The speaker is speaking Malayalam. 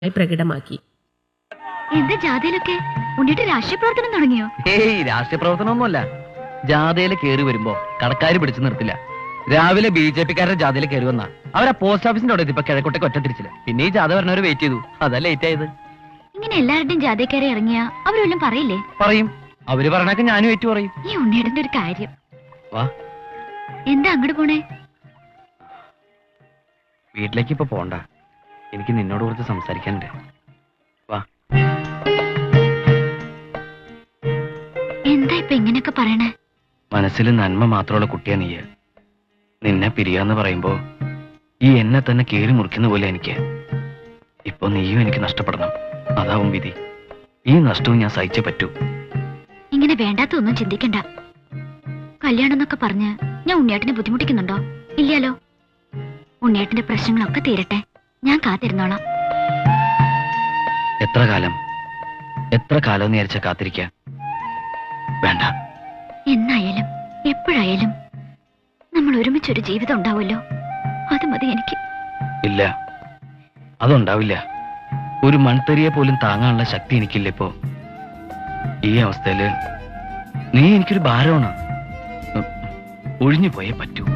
പ്രകടമാക്കി എന്താ ജാഥയിലൊക്കെ ഉണ്ണിട്ട് രാഷ്ട്രീയ പ്രവർത്തനം തുടങ്ങിയോ ഏയ് രാഷ്ട്രീയ പ്രവർത്തനമൊന്നുമല്ല ജാഥയിൽ കയറി വരുമ്പോ കടക്കാര് പിടിച്ചു നിർത്തില്ല രാവിലെ ബി ജെ പിക്കാരുടെ ജാഥയിൽ കയറി വന്ന അവരാ പോസ്റ്റ് ഓഫീസിന്റെ അവിടെ എത്തിയപ്പോ കിഴക്കോട്ടേക്ക് ഒറ്റ തിരിച്ചില്ല പിന്നെ ഈ ജാഥ പറഞ്ഞവര് വെയിറ്റ് ചെയ്തു അതാ ലേറ്റ് ആയത് ഇങ്ങനെ എല്ലാവരുടെയും ജാഥക്കാരെ ഇറങ്ങിയ അവരെല്ലാം പറയില്ലേ പറയും അവര് പറഞ്ഞാൽ ഞാനും ഏറ്റു പറയും ഈ ഉണ്ണിയേടന്റെ ഒരു കാര്യം വാ എന്താ അങ്ങോട്ട് പോണേ വീട്ടിലേക്ക് ഇപ്പൊ പോണ്ട എനിക്ക് നിന്നോട് കുറച്ച് സംസാരിക്കാനുണ്ട് വാ എന്താ ഇപ്പൊ ഇങ്ങനെയൊക്കെ പറയണേ മനസ്സിൽ നന്മ മാത്രമുള്ള കുട്ടിയാ നീ നിന്നെ പിരിയാന്ന് പറയുമ്പോ ഈ എന്നെ തന്നെ കീറി മുറിക്കുന്ന പോലെ എനിക്ക് ഇപ്പൊ നീയും എനിക്ക് നഷ്ടപ്പെടണം അതാവും വിധി ഈ നഷ്ടവും ഞാൻ സഹിച്ചേ പറ്റൂ ഇങ്ങനെ വേണ്ടാത്തൊന്നും ചിന്തിക്കണ്ട കല്യാണം എന്നൊക്കെ പറഞ്ഞ് ഞാൻ ഉണ്ണിയേട്ടനെ ബുദ്ധിമുട്ടിക്കുന്നുണ്ടോ ഇല്ലല്ലോ ഉണ്ണിയേട്ടന്റെ പ്രശ്നങ്ങളൊക്കെ തീരട്ടെ ഞാൻ കാത്തിരുന്നോളാം എത്ര കാലം എത്ര കാലം എന്ന് വിചാരിച്ച കാത്തിരിക്ക വേണ്ട എന്നായാലും എപ്പോഴായാലും നമ്മൾ ഒരുമിച്ചൊരു ജീവിതം ഉണ്ടാവുമല്ലോ അത് മതി എനിക്ക് ഇല്ല അതുണ്ടാവില്ല ഒരു മൺതരിയെ പോലും താങ്ങാനുള്ള ശക്തി എനിക്കില്ല ഇപ്പോ ഈ അവസ്ഥയില് നീ എനിക്കൊരു ഭാരമാണ് ഉം, ഒഴിഞ്ഞു പോയേ പറ്റൂ